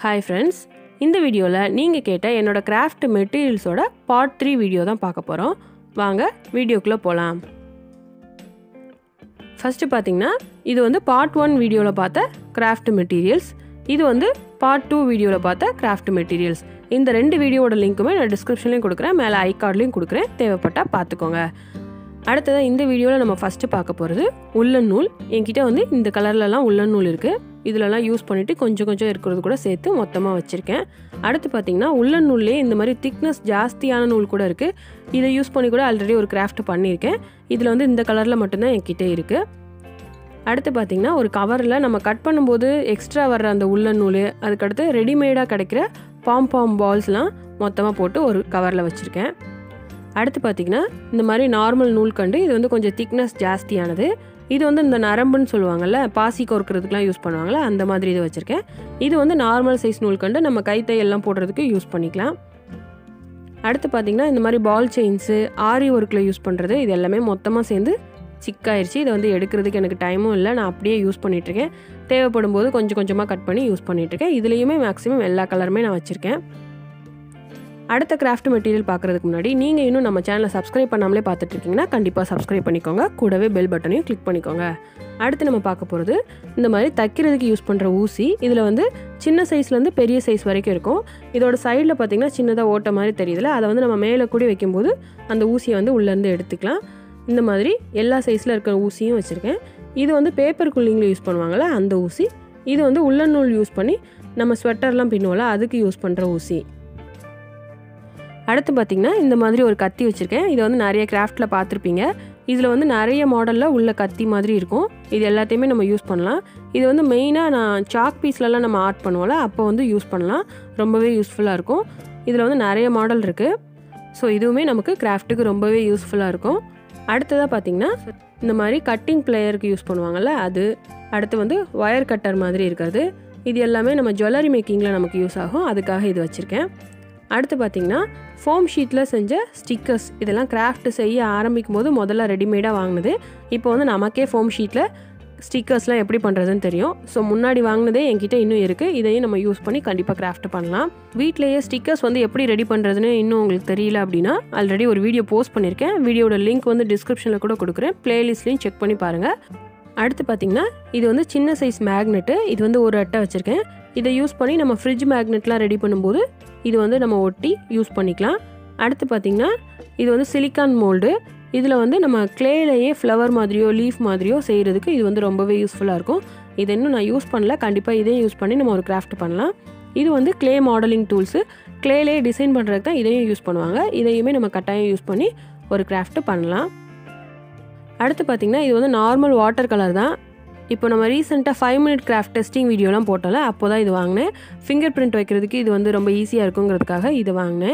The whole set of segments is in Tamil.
ஹாய் ஃப்ரெண்ட்ஸ் இந்த வீடியோவில் நீங்கள் கேட்ட என்னோட கிராஃப்ட் மெட்டீரியல்ஸோட பார்ட் த்ரீ வீடியோ தான் பார்க்க போகிறோம் வாங்க வீடியோக்குள்ளே போகலாம் ஃபஸ்ட்டு பார்த்தீங்கன்னா இது வந்து பார்ட் ஒன் வீடியோவில் பார்த்த கிராஃப்ட் மெட்டீரியல்ஸ் இது வந்து பார்ட் டூ வீடியோவில் பார்த்த கிராஃப்ட் மெட்டீரியல்ஸ் இந்த ரெண்டு வீடியோவோட லிங்க்குமே நான் டிஸ்கிரிப்ஷன்லையும் கொடுக்குறேன் மேலே ஐ கார்ட்லேயும் கொடுக்குறேன் தேவைப்பட்டால் பார்த்துக்கோங்க அடுத்ததாக இந்த வீடியோவில் நம்ம ஃபஸ்ட்டு பார்க்க போகிறது உள்ளன் நூல் என்கிட்ட வந்து இந்த கலர்லலாம் உள்ளன் நூல் இருக்குது இதிலலாம் யூஸ் பண்ணிவிட்டு கொஞ்சம் கொஞ்சம் இருக்கிறது கூட சேர்த்து மொத்தமாக வச்சுருக்கேன் அடுத்து பார்த்தீங்கன்னா உள்ளன் நூல்லே இந்த மாதிரி திக்னஸ் ஜாஸ்தியான நூல் கூட இருக்குது இதை யூஸ் பண்ணி கூட ஆல்ரெடி ஒரு கிராஃப்ட் பண்ணியிருக்கேன் இதில் வந்து இந்த கலரில் மட்டும்தான் என்கிட்ட இருக்குது அடுத்து பார்த்திங்கன்னா ஒரு கவரில் நம்ம கட் பண்ணும்போது எக்ஸ்ட்ரா வர்ற அந்த உள்ளன் நூல் அதுக்கடுத்து ரெடிமேடாக கிடைக்கிற பாம் பாம் பால்ஸ்லாம் மொத்தமாக போட்டு ஒரு கவரில் வச்சுருக்கேன் அடுத்து பார்த்திங்கன்னா இந்த மாதிரி நார்மல் நூல் கண்டு இது வந்து கொஞ்சம் திக்னஸ் ஜாஸ்தியானது இது வந்து இந்த நரம்புன்னு சொல்லுவாங்கள்ல பாசி கோர்க்கறதுக்குலாம் யூஸ் பண்ணுவாங்கள்ல அந்த மாதிரி இது வச்சுருக்கேன் இது வந்து நார்மல் சைஸ் நூல் கண்டு நம்ம கைத்தையெல்லாம் போடுறதுக்கு யூஸ் பண்ணிக்கலாம் அடுத்து பார்த்திங்கன்னா இந்த மாதிரி பால் செயின்ஸு ஆரி ஒர்க்கில் யூஸ் பண்ணுறது இது எல்லாமே மொத்தமாக சேர்ந்து சிக்காயிருச்சு இதை வந்து எடுக்கிறதுக்கு எனக்கு டைமும் இல்லை நான் அப்படியே யூஸ் பண்ணிகிட்ருக்கேன் தேவைப்படும் போது கொஞ்சம் கொஞ்சமாக கட் பண்ணி யூஸ் பண்ணிகிட்ருக்கேன் இதுலேயுமே மேக்ஸிமம் எல்லா கலருமே நான் வச்சுருக்கேன் அடுத்த கிராஃப்ட் மெட்டீரியல் பார்க்குறதுக்கு முன்னாடி நீங்கள் இன்னும் நம்ம சேனலை சப்ஸ்கிரைப் பண்ணாமலே பார்த்துட்டு இருக்கீங்கன்னா கண்டிப்பாக சப்ஸ்கிரைப் பண்ணிக்கோங்க கூடவே பெல் பட்டனையும் கிளிக் பண்ணிக்கோங்க அடுத்து நம்ம பார்க்க போகிறது இந்த மாதிரி தைக்கிறதுக்கு யூஸ் பண்ணுற ஊசி இதில் வந்து சின்ன சைஸ்லேருந்து பெரிய சைஸ் வரைக்கும் இருக்கும் இதோட சைடில் பார்த்திங்கன்னா சின்னதாக ஓட்ட மாதிரி தெரியுதுல அதை வந்து நம்ம மேலே கூடி வைக்கும்போது அந்த ஊசியை வந்து உள்ளேருந்து எடுத்துக்கலாம் இந்த மாதிரி எல்லா சைஸில் இருக்கிற ஊசியும் வச்சுருக்கேன் இது வந்து பேப்பர் கூலிங்கில் யூஸ் பண்ணுவாங்கள்ல அந்த ஊசி இது வந்து உள்ளன் நூல் யூஸ் பண்ணி நம்ம ஸ்வெட்டர்லாம் பின்னுவோம்ல அதுக்கு யூஸ் பண்ணுற ஊசி அடுத்து பார்த்திங்கன்னா இந்த மாதிரி ஒரு கத்தி வச்சுருக்கேன் இதை வந்து நிறைய கிராஃப்டில் பார்த்துருப்பீங்க இதில் வந்து நிறைய மாடலில் உள்ள கத்தி மாதிரி இருக்கும் இது எல்லாத்தையுமே நம்ம யூஸ் பண்ணலாம் இது வந்து மெயினாக நான் சாக் பீஸ்லலாம் நம்ம ஆர்ட் பண்ணுவோம்ல அப்போ வந்து யூஸ் பண்ணலாம் ரொம்பவே யூஸ்ஃபுல்லாக இருக்கும் இதில் வந்து நிறைய மாடல் இருக்குது ஸோ இதுவுமே நமக்கு கிராஃப்ட்டுக்கு ரொம்பவே யூஸ்ஃபுல்லாக இருக்கும் அடுத்ததாக பார்த்திங்கன்னா இந்த மாதிரி கட்டிங் பிளேயருக்கு யூஸ் பண்ணுவாங்கள்ல அது அடுத்து வந்து ஒயர் கட்டர் மாதிரி இருக்கிறது இது எல்லாமே நம்ம ஜுவல்லரி மேக்கிங்கில் நமக்கு யூஸ் ஆகும் அதுக்காக இது வச்சுருக்கேன் அடுத்து பார்த்திங்கன்னா ஃபோம் ஷீட்டில் செஞ்ச ஸ்டிக்கர்ஸ் இதெல்லாம் கிராஃப்ட் செய்ய ஆரம்பிக்கும் போது முதல்ல ரெடிமேடாக வாங்கினது இப்போ வந்து நமக்கே ஃபோம் ஷீட்டில் ஸ்டிக்கர்ஸ்லாம் எப்படி பண்ணுறதுன்னு தெரியும் ஸோ முன்னாடி வாங்கினதே என்கிட்ட இன்னும் இருக்குது இதையும் நம்ம யூஸ் பண்ணி கண்டிப்பாக கிராஃப்ட் பண்ணலாம் வீட்லேயே ஸ்டிக்கர்ஸ் வந்து எப்படி ரெடி பண்ணுறதுன்னு இன்னும் உங்களுக்கு தெரியல அப்படின்னா ஆல்ரெடி ஒரு வீடியோ போஸ்ட் பண்ணியிருக்கேன் வீடியோட லிங்க் வந்து டிஸ்கிரிப்ஷனில் கூட கொடுக்குறேன் ப்ளேலிஸ்ட்லையும் செக் பண்ணி பாருங்கள் அடுத்து பார்த்திங்கன்னா இது வந்து சின்ன சைஸ் மேக்னெட்டு இது வந்து ஒரு அட்டை வச்சுருக்கேன் இதை யூஸ் பண்ணி நம்ம ஃப்ரிட்ஜ் மேக்னெட்லாம் ரெடி பண்ணும்போது இது வந்து நம்ம ஒட்டி யூஸ் பண்ணிக்கலாம் அடுத்து பார்த்திங்கன்னா இது வந்து சிலிக்கான் மோல்டு இதில் வந்து நம்ம கிளேலையே ஃப்ளவர் மாதிரியோ லீஃப் மாதிரியோ செய்கிறதுக்கு இது வந்து ரொம்பவே யூஸ்ஃபுல்லாக இருக்கும் இது இன்னும் நான் யூஸ் பண்ணல கண்டிப்பாக இதையும் யூஸ் பண்ணி நம்ம ஒரு கிராஃப்ட் பண்ணலாம் இது வந்து கிளே மாடலிங் டூல்ஸு கிளேலே டிசைன் பண்ணுறதுக்கு தான் இதையும் யூஸ் பண்ணுவாங்க இதையுமே நம்ம கட்டாயம் யூஸ் பண்ணி ஒரு கிராஃப்ட் பண்ணலாம் அடுத்து பார்த்திங்கன்னா இது வந்து நார்மல் வாட்டர் கலர் தான் இப்போ நம்ம ரீசெண்டாக ஃபைவ் மினிட் கிராஃப்ட் டெஸ்டிங் வீடியோலாம் போட்டோம்ல அப்போ தான் இது வாங்கினேன் ஃபிங்கர் பிரிண்ட் வைக்கிறதுக்கு இது வந்து ரொம்ப ஈஸியாக இருக்குங்கிறதுக்காக இது வாங்கினேன்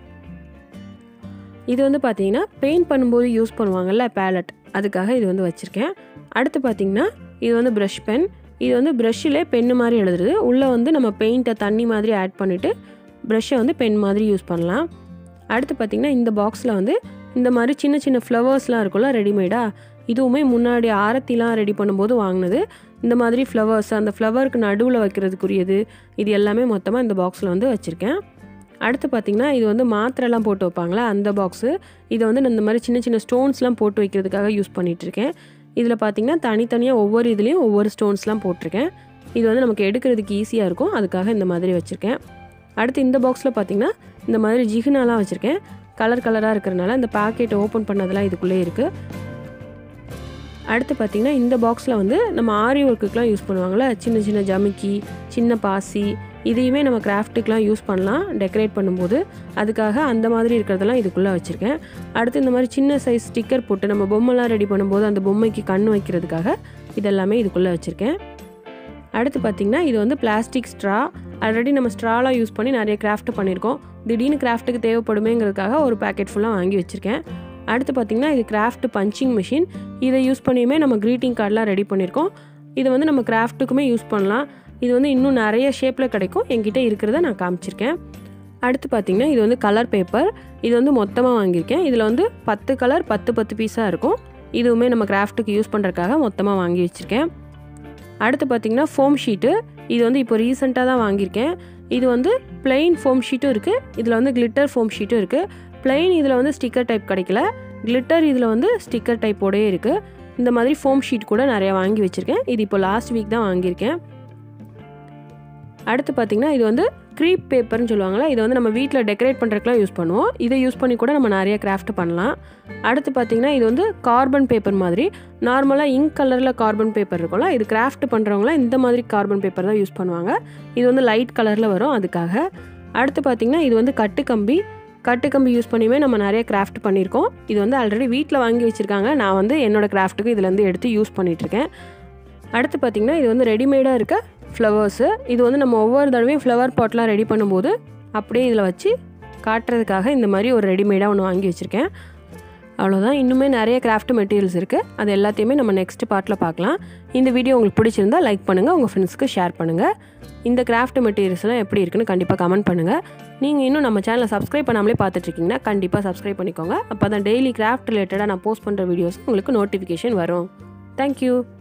இது வந்து பார்த்தீங்கன்னா பெயிண்ட் பண்ணும்போது யூஸ் பண்ணுவாங்கள்ல பேலட் அதுக்காக இது வந்து வச்சுருக்கேன் அடுத்து பார்த்திங்கன்னா இது வந்து ப்ரஷ் பென் இது வந்து ப்ரஷ்ஷிலே பென்னு மாதிரி எழுதுறது உள்ளே வந்து நம்ம பெயிண்ட்டை தண்ணி மாதிரி ஆட் பண்ணிவிட்டு ப்ரஷ்ஷை வந்து பென் மாதிரி யூஸ் பண்ணலாம் அடுத்து பார்த்திங்கன்னா இந்த பாக்ஸில் வந்து இந்த மாதிரி சின்ன சின்ன ஃப்ளவர்ஸ்லாம் இருக்கும்ல ரெடிமேடாக இதுவுமே முன்னாடி ஆரத்திலாம் ரெடி பண்ணும்போது வாங்கினது இந்த மாதிரி ஃப்ளவர்ஸ் அந்த ஃப்ளவருக்கு நடுவில் வைக்கிறதுக்குரியது இது எல்லாமே மொத்தமாக இந்த பாக்ஸில் வந்து வச்சுருக்கேன் அடுத்து பார்த்திங்கன்னா இது வந்து மாத்திரைலாம் போட்டு வைப்பாங்களா அந்த பாக்ஸு இதை வந்து நான் இந்த மாதிரி சின்ன சின்ன ஸ்டோன்ஸ்லாம் போட்டு வைக்கிறதுக்காக யூஸ் பண்ணிகிட்ருக்கேன் இதில் பார்த்திங்கன்னா தனித்தனியாக ஒவ்வொரு இதுலேயும் ஒவ்வொரு ஸ்டோன்ஸ்லாம் போட்டிருக்கேன் இது வந்து நமக்கு எடுக்கிறதுக்கு ஈஸியாக இருக்கும் அதுக்காக இந்த மாதிரி வச்சுருக்கேன் அடுத்து இந்த பாக்ஸில் பார்த்திங்கன்னா இந்த மாதிரி ஜிகுனாலாம் வச்சுருக்கேன் கலர் கலராக இருக்கிறனால இந்த பேக்கெட்டை ஓப்பன் பண்ணதெல்லாம் இதுக்குள்ளே இருக்குது அடுத்து பார்த்திங்கன்னா இந்த பாக்ஸில் வந்து நம்ம ஆரி ஒர்க்குக்கெலாம் யூஸ் பண்ணுவாங்கள்ல சின்ன சின்ன ஜமிக்கி சின்ன பாசி இதையுமே நம்ம கிராஃப்ட்டுக்கெலாம் யூஸ் பண்ணலாம் டெக்கரேட் பண்ணும்போது அதுக்காக அந்த மாதிரி இருக்கிறதெல்லாம் இதுக்குள்ளே வச்சுருக்கேன் அடுத்து இந்த மாதிரி சின்ன சைஸ் ஸ்டிக்கர் போட்டு நம்ம பொம்மைலாம் ரெடி பண்ணும்போது அந்த பொம்மைக்கு கண் வைக்கிறதுக்காக இதெல்லாமே இதுக்குள்ளே வச்சுருக்கேன் அடுத்து பார்த்திங்கன்னா இது வந்து பிளாஸ்டிக் ஸ்ட்ரா ஆல்ரெடி நம்ம ஸ்ட்ராலாம் யூஸ் பண்ணி நிறைய கிராஃப்ட் பண்ணியிருக்கோம் திடீர்னு கிராஃப்ட்டுக்கு தேவைப்படுமேங்கிறதுக்காக ஒரு பேக்கெட் ஃபுல்லாக வாங்கி வச்சுருக்கேன் அடுத்து பார்த்திங்கன்னா இது கிராஃப்ட் பஞ்சிங் மிஷின் இதை யூஸ் பண்ணியுமே நம்ம க்ரீட்டிங் கார்டெலாம் ரெடி பண்ணியிருக்கோம் இதை வந்து நம்ம கிராஃப்ட்டுக்குமே யூஸ் பண்ணலாம் இது வந்து இன்னும் நிறைய ஷேப்பில் கிடைக்கும் என்கிட்ட இருக்கிறத நான் காமிச்சிருக்கேன் அடுத்து பார்த்திங்கன்னா இது வந்து கலர் பேப்பர் இது வந்து மொத்தமாக வாங்கியிருக்கேன் இதில் வந்து பத்து கலர் பத்து பத்து பீஸாக இருக்கும் இதுவுமே நம்ம கிராஃப்ட்டுக்கு யூஸ் பண்ணுறதுக்காக மொத்தமாக வாங்கி வச்சுருக்கேன் அடுத்து பார்த்திங்கன்னா ஃபோம் ஷீட்டு இது வந்து இப்போ ரீசெண்டாக தான் வாங்கியிருக்கேன் இது வந்து பிளெயின் ஃபோம் ஷீட்டும் இருக்குது இதில் வந்து கிளிட்டர் ஃபோம் ஷீட்டும் இருக்குது பிளெயின் இதில் வந்து ஸ்டிக்கர் டைப் கிடைக்கல கிளிட்டர் இதில் வந்து ஸ்டிக்கர் டைப்போடயே இருக்குது இந்த மாதிரி ஃபோம் ஷீட் கூட நிறையா வாங்கி வச்சுருக்கேன் இது இப்போ லாஸ்ட் வீக் தான் வாங்கியிருக்கேன் அடுத்து பார்த்திங்கன்னா இது வந்து க்ரீப் பேப்பர்னு சொல்லுவாங்கள்ல இதை வந்து நம்ம வீட்டில் டெக்கரேட் பண்ணுறதுக்குலாம் யூஸ் பண்ணுவோம் இதை யூஸ் பண்ணி கூட நம்ம நிறைய கிராஃப்ட் பண்ணலாம் அடுத்து பார்த்திங்கன்னா இது வந்து கார்பன் பேப்பர் மாதிரி நார்மலாக இங்க் கலரில் கார்பன் பேப்பர் இருக்கும்ல இது கிராஃப்ட் பண்ணுறவங்களாம் இந்த மாதிரி கார்பன் பேப்பர் தான் யூஸ் பண்ணுவாங்க இது வந்து லைட் கலரில் வரும் அதுக்காக அடுத்து பார்த்திங்கன்னா இது வந்து கட்டுக்கம்பி கட்டுக்கம்பி யூஸ் பண்ணியுமே நம்ம நிறைய கிராஃப்ட் பண்ணியிருக்கோம் இது வந்து ஆல்ரெடி வீட்டில் வாங்கி வச்சுருக்காங்க நான் வந்து என்னோடய கிராஃப்ட்டுக்கு இதுலேருந்து எடுத்து யூஸ் பண்ணிகிட்ருக்கேன் அடுத்து பார்த்திங்கன்னா இது வந்து ரெடிமேடாக இருக்க ஃப்ளவர்ஸு இது வந்து நம்ம ஒவ்வொரு தடவையும் ஃப்ளவர் பாட்லாம் ரெடி பண்ணும்போது அப்படியே இதில் வச்சு காட்டுறதுக்காக இந்த மாதிரி ஒரு ரெடிமேடாக ஒன்று வாங்கி வச்சுருக்கேன் அவ்வளோதான் இன்னுமே நிறைய கிராஃப்ட் மெட்டீரியல்ஸ் இருக்குது அது எல்லாத்தையுமே நம்ம நெக்ஸ்ட் பார்ட்டில் பார்க்கலாம் இந்த வீடியோ உங்களுக்கு பிடிச்சிருந்தா லைக் பண்ணுங்கள் உங்கள் ஃப்ரெண்ட்ஸ்க்கு ஷேர் பண்ணுங்கள் இந்த கிராஃப்ட் மெட்டீரியல்ஸ்லாம் எப்படி இருக்குன்னு கண்டிப்பாக கமெண்ட் பண்ணுங்கள் நீங்கள் இன்னும் நம்ம சேனலை சப்ஸ்கிரைப் பண்ணாமலே பார்த்துட்ருக்கீங்கன்னா கண்டிப்பாக சப்ஸ்கிரைப் பண்ணிக்கோங்க அப்போ தான் டெய்லி கிராஃப்ட் ரிலேட்டடாக நான் போஸ்ட் பண்ணுற வீடியோஸ் உங்களுக்கு நோட்டிஃபிகேஷன் வரும் தேங்க்யூ